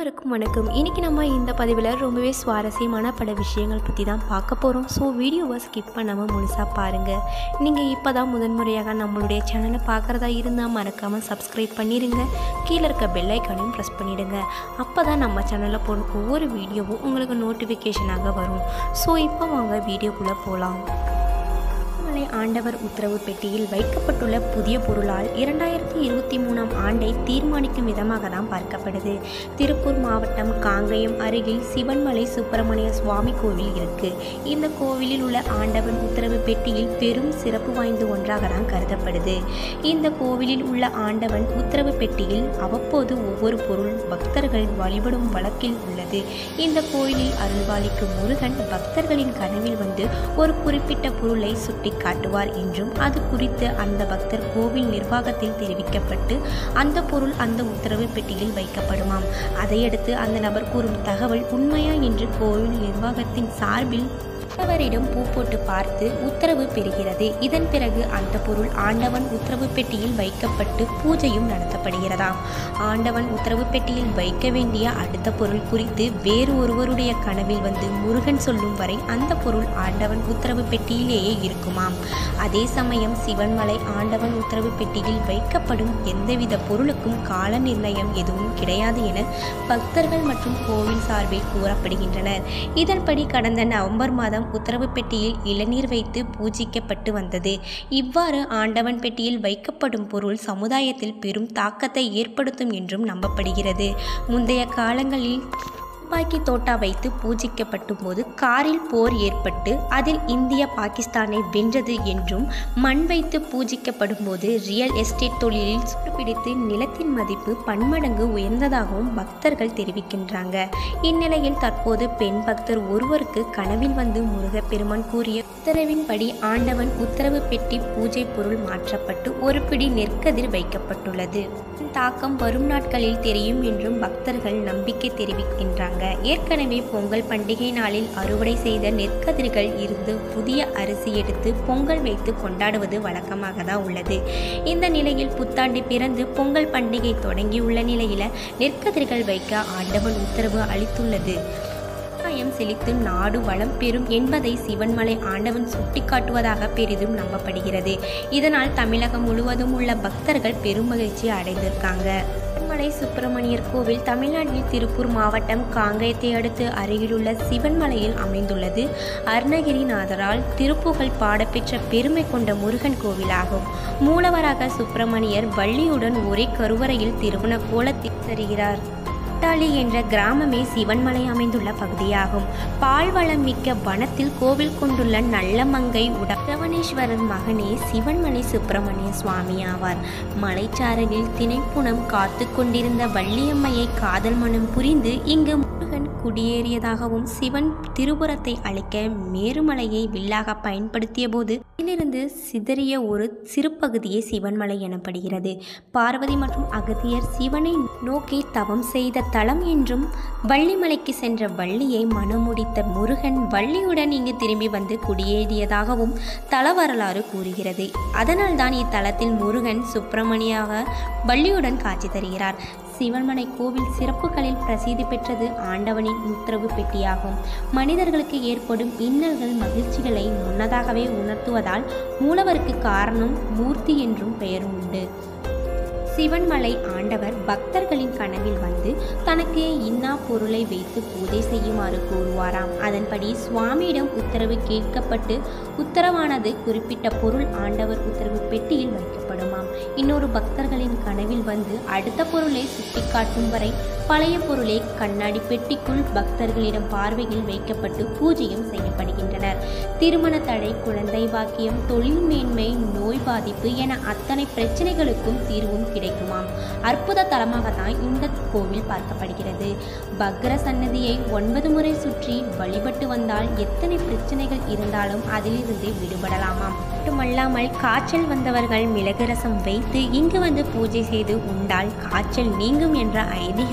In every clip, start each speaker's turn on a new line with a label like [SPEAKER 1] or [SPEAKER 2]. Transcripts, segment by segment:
[SPEAKER 1] அனைவருக்கும் வணக்கம் இன்றைக்கி நம்ம இந்த பதிவில் ரொம்பவே சுவாரஸ்யமான பல விஷயங்கள் பற்றி தான் பார்க்க போகிறோம் ஸோ வீடியோவை ஸ்கிப் பண்ணாமல் முழுசாக பாருங்கள் நீங்கள் இப்போ தான் முதன்முறையாக நம்மளுடைய சேனலை பார்க்குறதா இருந்தால் மறக்காமல் சப்ஸ்கிரைப் பண்ணிடுங்க கீழே இருக்க பெல் ஐக்கானையும் ப்ரெஸ் பண்ணிடுங்க அப்போ தான் நம்ம சேனலில் போடுற ஒவ்வொரு வீடியோவும் உங்களுக்கு நோட்டிஃபிகேஷனாக வரும் ஸோ இப்போ வாங்க வீடியோக்குள்ளே போகலாம் திருமலை ஆண்டவர் உத்தரவு பெட்டியில் வைக்கப்பட்டுள்ள புதிய பொருளால் இரண்டாயிரத்தி இருபத்தி மூணாம் ஆண்டை தீர்மானிக்கும் விதமாக தான் பார்க்கப்படுது திருப்பூர் மாவட்டம் காங்கயம் அருகில் சிவன்மலை சுப்பிரமணிய சுவாமி கோவில் இருக்கு இந்த கோவிலில் உள்ள ஆண்டவன் உத்தரவு பெட்டியில் பெரும் சிறப்பு வாய்ந்த ஒன்றாக தான் கருதப்படுது இந்த கோவிலில் உள்ள ஆண்டவன் உத்தரவு பெட்டியில் அவ்வப்போது ஒவ்வொரு பொருள் பக்தர்கள் வழிபடும் வழக்கில் உள்ளது இந்த கோயிலில் அருள்பாலிக்கும் முருகன் பக்தர்களின் கனவில் வந்து ஒரு குறிப்பிட்ட பொருளை சுட்டி காட்டுவார் என்றும் அது குறித்து அந்த பக்தர் கோவில் நிர்வாகத்தில் தெரிவிக்கப்பட்டு அந்த பொருள் அந்த உத்தரவு பெட்டியில் வைக்கப்படுமாம் அதையடுத்து அந்த நபர் கூறும் தகவல் உண்மையா என்று கோவில் நிர்வாகத்தின் சார்பில் அவரிடம் பூ போட்டு பார்த்து உத்தரவு பெறுகிறது இதன் பிறகு அந்த பொருள் ஆண்டவன் உத்தரவு பெட்டியில் வைக்கப்பட்டு பூஜையும் நடத்தப்படுகிறதாம் ஆண்டவன் உத்தரவு பெட்டியில் வைக்க வேண்டிய அடுத்த பொருள் குறித்து வேறு ஒருவருடைய கனவில் வந்து முருகன் சொல்லும் வரை அந்த பொருள் ஆண்டவன் உத்தரவு பெட்டியிலேயே இருக்குமாம் அதே சமயம் சிவன்மலை ஆண்டவன் உத்தரவு பெட்டியில் வைக்கப்படும் எந்தவித பொருளுக்கும் கால நிர்ணயம் எதுவும் கிடையாது என பக்தர்கள் மற்றும் கோவில் சார்பில் கூறப்படுகின்றனர் இதன்படி கடந்த நவம்பர் மாதம் உத்தரவு பெட்டியில் இளநீர் வைத்து பூஜிக்கப்பட்டு வந்தது இவ்வாறு ஆண்டவன் பெட்டியில் வைக்கப்படும் பொருள் சமுதாயத்தில் பெரும் தாக்கத்தை ஏற்படுத்தும் என்றும் நம்பப்படுகிறது முந்தைய காலங்களில் துப்பாக்கி தோட்டா வைத்து பூஜிக்கப்படும் போது காரில் போர் ஏற்பட்டு அதில் இந்திய பாகிஸ்தானை வென்றது என்றும் மண் வைத்து பூஜிக்கப்படும் போது ரியல் எஸ்டேட் தொழிலில் சுட்டுப்பிடித்து நிலத்தின் மதிப்பு பன்மடங்கு உயர்ந்ததாகவும் பக்தர்கள் தெரிவிக்கின்றாங்க இந்நிலையில் தற்போது பெண் பக்தர் ஒருவருக்கு கனவில் வந்து முருகப்பெருமான் கூறிய உத்தரவின்படி ஆண்டவன் உத்தரவு பெட்டி பூஜை பொருள் மாற்றப்பட்டு ஒரு பிடி நெற்கதிர் வைக்கப்பட்டுள்ளது தாக்கம் வரும் நாட்களில் தெரியும் என்றும் பக்தர்கள் நம்பிக்கை தெரிவிக்கின்றாங்க ஏற்கனவே பொங்கல் பண்டிகை நாளில் அறுவடை செய்த நெற்கதிர்கள் இருந்து புதிய அரிசி எடுத்து பொங்கல் வைத்து கொண்டாடுவது வழக்கமாக தான் உள்ளது இந்த நிலையில் புத்தாண்டு பிறந்து பொங்கல் பண்டிகை தொடங்கியுள்ள நிலையில் நெற்கதிர்கள் வைக்க ஆண்டவன் உத்தரவு அளித்துள்ளது விவசாயம் செழித்து நாடு வளம் பெறும் என்பதை சிவன்மலை ஆண்டவன் சுட்டிக்காட்டுவதாக பெரிதும் நம்பப்படுகிறது இதனால் தமிழகம் முழுவதும் உள்ள பக்தர்கள் பெரும் மகிழ்ச்சி அடைந்திருக்காங்க சிவன்மலை சுப்பிரமணியர் கோவில் தமிழ்நாட்டில் திருப்பூர் மாவட்டம் காங்கயத்தை அடுத்து அருகிலுள்ள சிவன்மலையில் அமைந்துள்ளது அருணகிரிநாதரால் திருப்புகழ் பாடப்பெற்ற பெருமை கொண்ட முருகன் கோவிலாகும் மூலவராக சுப்பிரமணியர் வள்ளியுடன் ஒரே கருவறையில் திருமண கோலத்தில் தருகிறார் கூட்டாளி என்ற கிராமமே சிவன்மலை அமைந்துள்ள பகுதியாகும் பால்வளம் மிக்க வனத்தில் கோவில் கொண்டுள்ள நல்லமங்கை உடவனேஸ்வரர் மகனே சிவன்மலை சுப்பிரமணிய சுவாமி ஆவார் மலைச்சாரலில் திணைப்புணம் காத்து கொண்டிருந்த வள்ளியம்மையை காதல் மனம் புரிந்து இங்கு முருகன் குடியேறியதாகவும் சிவன் திருபுரத்தை அழிக்க மேருமலையை வில்லாக பயன்படுத்திய போது இதிலிருந்து சிதறிய ஒரு சிறு பகுதியே சிவன்மலை எனப்படுகிறது பார்வதி மற்றும் அகத்தியர் சிவனை நோக்கி தவம் செய்த தலம் என்றும் வள்ளிமலைக்கு சென்ற வள்ளியை மனமுடித்த முருகன் வள்ளியுடன் இங்கு திரும்பி வந்து குடியேறியதாகவும் தல வரலாறு கூறுகிறது அதனால்தான் இத்தலத்தில் முருகன் சுப்பிரமணியாக வள்ளியுடன் காட்சி தருகிறார் சிவன்மலை கோவில் சிறப்புகளில் பிரசித்தி பெற்றது ஆண்டவனின் உத்தரவு பெட்டியாகும் மனிதர்களுக்கு ஏற்படும் இன்னல்கள் மகிழ்ச்சிகளை முன்னதாகவே உணர்த்துவதால் மூலவருக்கு காரணம் மூர்த்தி என்றும் பெயர் உண்டு சிவன்மலை ஆண்டவர் பக்தர்களின் கனவில் வந்து தனக்கு இன்னா பொருளை வைத்து பூஜை செய்யுமாறு கூறுவாராம் அதன்படி சுவாமியிடம் உத்தரவு கேட்கப்பட்டு உத்தரவானது குறிப்பிட்ட பொருள் ஆண்டவர் உத்தரவு பெட்டியில் வைக்கப்படுமாம் இன்னொரு பக்தர்களின் கனவில் வந்து அடுத்த பொருளை சுட்டிக்காட்டும் வரை பழைய பொருளை கண்ணாடி பெட்டிக்குள் பக்தர்களிடம் பார்வையில் வைக்கப்பட்டு பூஜையும் செய்யப்படுகின்றனர் திருமண தடை குழந்தை பாக்கியம் தொழில் மேன்மை நோய் பாதிப்பு என அத்தனை பிரச்சனைகளுக்கும் தீர்வும் கிடைக்குமாம் அற்புத தலமாக தான் இந்த கோவில் பார்க்கப்படுகிறது பக்ர சன்னதியை ஒன்பது முறை சுற்றி வழிபட்டு வந்தால் எத்தனை பிரச்சனைகள் இருந்தாலும் அதிலிருந்து விடுபடலாமாம் மட்டுமல்லாமல் காய்ச்சல் வந்தவர்கள் மிளகு ரசம் வைத்து இங்கு வந்து பூஜை செய்து உண்டால் காய்ச்சல் நீங்கும் என்ற ஐதீகமும் உள்ளது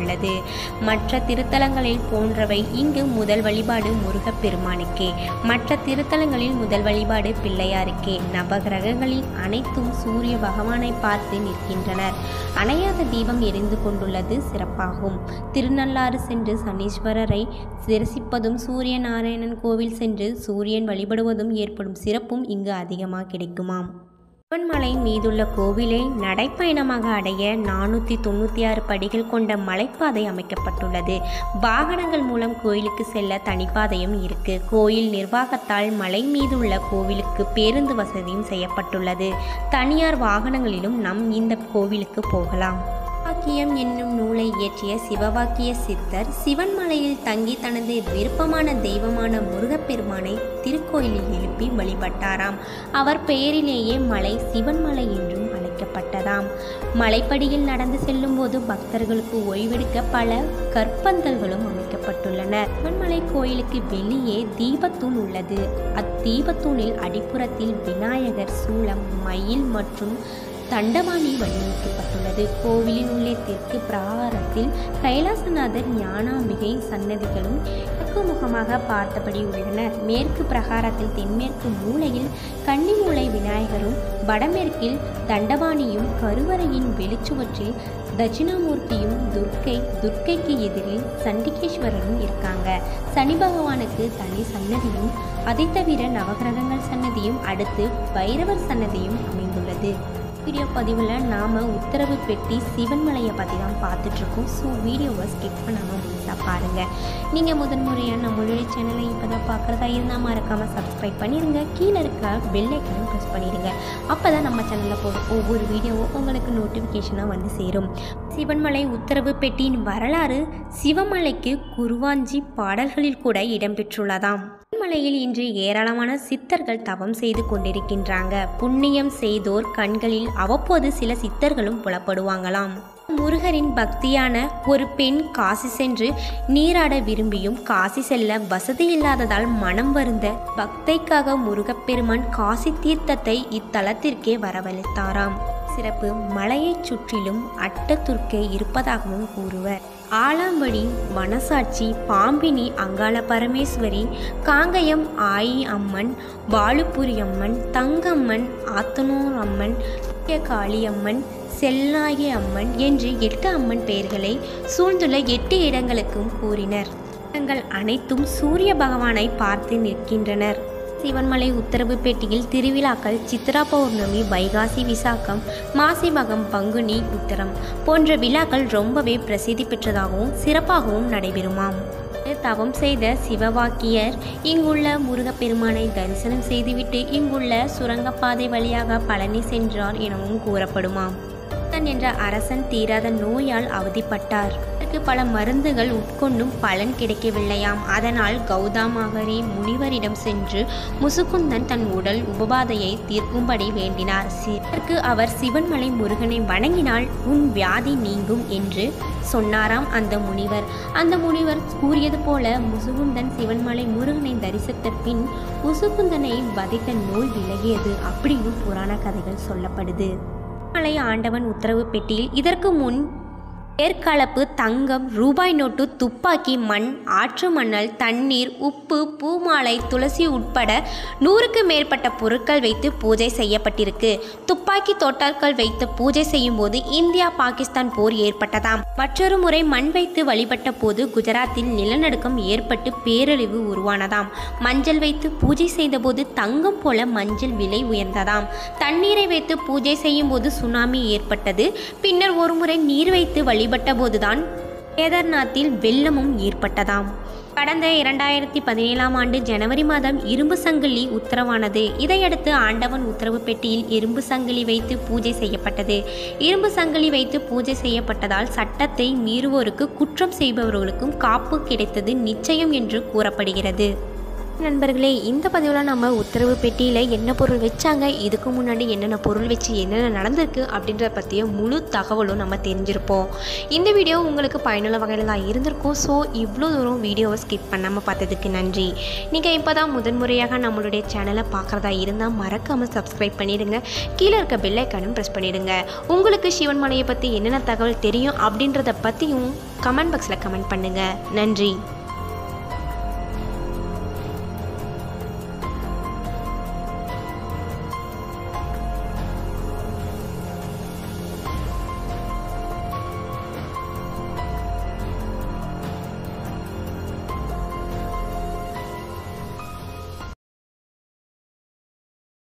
[SPEAKER 1] உள்ளது மற்ற திருத்தலங்களில் போன்றவை இங்கு முதல் வழிபாடு முருகப்பெருமானுக்கே மற்ற திருத்தலங்களில் முதல் வழிபாடு பிள்ளையாருக்கே நவகிரகங்களில் அனைத்தும் சூரிய பகவானை பார்த்து நிற்கின்றனர் அணையாத தீபம் எரிந்து கொண்டுள்ளது சிறப்பாகும் திருநள்ளாறு சென்று சனீஸ்வரரை தரிசிப்பதும் சூரிய நாராயணன் கோவில் சென்று சூரியன் வழிபடுவதும் ஏற்படும் சிறப்பும் இங்கு அதிகமாக கிடைக்குமாம் சிவன்மலை மீதுள்ள கோவிலை நடைப்பயணமாக அடைய நானூற்றி தொண்ணூற்றி ஆறு படிகள் கொண்ட மலைப்பாதை அமைக்கப்பட்டுள்ளது வாகனங்கள் மூலம் கோயிலுக்கு செல்ல தனிப்பாதையும் இருக்கு கோயில் நிர்வாகத்தால் மலை மீதுள்ள கோவிலுக்கு பேருந்து வசதியும் செய்யப்பட்டுள்ளது தனியார் வாகனங்களிலும் நம் இந்த கோவிலுக்கு போகலாம் சிவவாக்கியம் என்னும் நூலை இயற்றிய சிவவாக்கிய சித்தர் சிவன்மலையில் தங்கி தனது விருப்பமான தெய்வமான முருகப்பெருமானை திருக்கோயிலில் எழுப்பி வழிபட்டாராம் அவர் பெயரிலேயே மலை சிவன்மலை என்றும் அழைக்கப்பட்டதாம் மலைப்படியில் நடந்து செல்லும்போது பக்தர்களுக்கு ஓய்வெடுக்க பல கற்பந்தல்களும் அமைக்கப்பட்டுள்ளன சிவன்மலை கோயிலுக்கு வெளியே தீபத்தூண் உள்ளது அத்தீபத்தூணில் அடிப்புறத்தில் விநாயகர் சூளம் மயில் மற்றும் தண்டவாணி வடிவமைக்கப்பட்டுள்ளது கோவிலின் உள்ளே தெற்கு பிரகாரத்தில் கைலாசநாதர் ஞானாம்பிகை சன்னதிகளும் தெற்கு முகமாக பார்த்தபடி உள்ளனர் மேற்கு பிரகாரத்தில் தென்மேற்கு மூலையில் கன்னிமூலை விநாயகரும் வடமேற்கில் தண்டவாணியும் கருவறையின் வெளிச்சுவற்றில் தட்சிணாமூர்த்தியும் துர்க்கை துர்க்கைக்கு எதிரில் சண்டிகேஸ்வரரும் இருக்காங்க சனி பகவானுக்கு தனி சன்னதியும் அதை தவிர நவகிரகங்கள் சன்னதியும் அடுத்து பைரவர் சன்னதியும் அமைந்துள்ளது வீடியோ பதிவில் நாம் உத்தரவு பெட்டி சிவன்மலையை பற்றி தான் பார்த்துட்ருக்கோம் ஸோ வீடியோவை ஸ்கிப் பண்ணாமல் முழுசாக பாருங்கள் நீங்கள் முதன் முறையாக நம்மளுடைய சேனலை இப்போ தான் பார்க்குறதா இருந்தால் மறக்காமல் சப்ஸ்கிரைப் பண்ணிடுங்க கீழே இருக்க பெல் ஐக்கனும் ப்ரெஸ் பண்ணிடுங்க அப்போ தான் நம்ம சேனலில் போகிற ஒவ்வொரு வீடியோவும் உங்களுக்கு நோட்டிஃபிகேஷனாக வந்து சேரும் சிவன்மலை உத்தரவு பெட்டியின் வரலாறு சிவமலைக்கு குருவாஞ்சி பாடல்களில் கூட இடம்பெற்றுள்ளதாம் மலையில் இன்று ஏராளமான சித்தர்கள் தவம் செய்து கொண்டிருக்கின்றாங்க புண்ணியம் செய்தோர் கண்களில் அவ்வப்போது சில சித்தர்களும் புலப்படுவாங்களாம் முருகரின் பக்தியான ஒரு பெண் காசி சென்று நீராட விரும்பியும் காசி செல்ல வசதி இல்லாததால் மனம் வருந்த பக்தைக்காக முருகப்பெருமான் காசி தீர்த்தத்தை இத்தலத்திற்கே வரவழைத்தாராம் சிறப்பு மலையைச் சுற்றிலும் அட்டத்துர்க்கை இருப்பதாகவும் கூறுவர் ஆலாம்படி வனசாட்சி பாம்பினி அங்காள பரமேஸ்வரி காங்கயம் ஆயி அம்மன் பாலுபுரி அம்மன் தங்கம்மன் ஆத்தனூர் அம்மன் காளியம்மன் செல்லாயி அம்மன் என்று எட்டு அம்மன் பெயர்களை சூழ்ந்துள்ள எட்டு இடங்களுக்கும் கூறினர் இடங்கள் அனைத்தும் சூரிய பகவானை பார்த்து நிற்கின்றனர் சிவன்மலை உத்தரவு பெட்டியில் திருவிழாக்கள் சித்ரா பௌர்ணமி வைகாசி விசாகம் மாசி மகம் பங்குனி உத்தரம் போன்ற விழாக்கள் ரொம்பவே பிரசித்தி பெற்றதாகவும் சிறப்பாகவும் நடைபெறுமாம் தவம் செய்த சிவவாக்கியர் இங்குள்ள முருகப்பெருமானை தரிசனம் செய்துவிட்டு இங்குள்ள சுரங்கப்பாதை வழியாக பழனி சென்றார் எனவும் கூறப்படுமாம் என்ற அரசன் தீராத நோயால் அவதிப்பட்டார் அதற்கு பல மருந்துகள் உட்கொண்டும் பலன் கிடைக்கவில்லையாம் அதனால் கௌதாமகரி முனிவரிடம் சென்று முசுகுந்தன் தன் உடல் உபபாதையை தீர்க்கும்படி வேண்டினார் அதற்கு அவர் சிவன்மலை முருகனை வணங்கினால் உன் வியாதி நீங்கும் என்று சொன்னாராம் அந்த முனிவர் அந்த முனிவர் கூறியது போல முசுகுந்தன் சிவன்மலை முருகனை தரிசித்த பின் முசுகுந்தனை வதைத்த நோய் விலகியது அப்படின்னு புராண கதைகள் சொல்லப்படுது மலை ஆண்டவன் உத்தரவு பெட்டியில் இதற்கு முன் ஏற்கலப்பு தங்கம் ரூபாய் நோட்டு துப்பாக்கி மண் ஆற்று மணல் தண்ணீர் உப்பு பூமாலை துளசி உட்பட நூறுக்கு மேற்பட்ட பொருட்கள் வைத்து பூஜை செய்யப்பட்டிருக்கு துப்பாக்கி தோட்டாக்கள் வைத்து பூஜை செய்யும் போது இந்தியா பாகிஸ்தான் போர் ஏற்பட்டதாம் மற்றொரு முறை மண் வைத்து வழிபட்ட போது குஜராத்தில் நிலநடுக்கம் ஏற்பட்டு பேரழிவு உருவானதாம் மஞ்சள் வைத்து பூஜை செய்தபோது தங்கம் போல மஞ்சள் விலை உயர்ந்ததாம் தண்ணீரை வைத்து பூஜை செய்யும் போது சுனாமி ஏற்பட்டது பின்னர் ஒருமுறை நீர் வைத்து வழி வழிபட்ட போதுதான் கேதார்நாத்தில் வெள்ளமும் ஏற்பட்டதாம் கடந்த இரண்டாயிரத்தி பதினேழாம் ஆண்டு ஜனவரி மாதம் இரும்பு சங்கிலி உத்தரவானது இதையடுத்து ஆண்டவன் உத்தரவு பெட்டியில் இரும்பு சங்கிலி வைத்து பூஜை செய்யப்பட்டது இரும்பு சங்கிலி வைத்து பூஜை செய்யப்பட்டதால் சட்டத்தை மீறுவோருக்கு குற்றம் செய்பவர்களுக்கும் காப்பு கிடைத்தது நிச்சயம் என்று கூறப்படுகிறது நண்பர்களே இந்த பதிவில் நம்ம உத்தரவு பெட்டியில் என்ன பொருள் வச்சாங்க இதுக்கு முன்னாடி என்னென்ன பொருள் வச்சு என்னென்ன நடந்திருக்கு அப்படின்றத பற்றிய முழு தகவலும் நம்ம தெரிஞ்சிருப்போம் இந்த வீடியோ உங்களுக்கு பயனுள்ள வகையில் தான் இருந்திருக்கும் ஸோ இவ்வளோ தூரம் வீடியோவை ஸ்கிப் பண்ணாமல் பார்த்ததுக்கு நன்றி நீங்கள் இப்போ தான் முதன்முறையாக நம்மளுடைய சேனலை பார்க்குறதா இருந்தால் மறக்காமல் சப்ஸ்கிரைப் பண்ணிடுங்க கீழே இருக்க பெல் ஐக்கானும் ப்ரெஸ் பண்ணிடுங்க உங்களுக்கு சிவன் மலையை பற்றி என்னென்ன தகவல் தெரியும் அப்படின்றத பற்றியும் கமெண்ட் பாக்ஸில் கமெண்ட் பண்ணுங்கள் நன்றி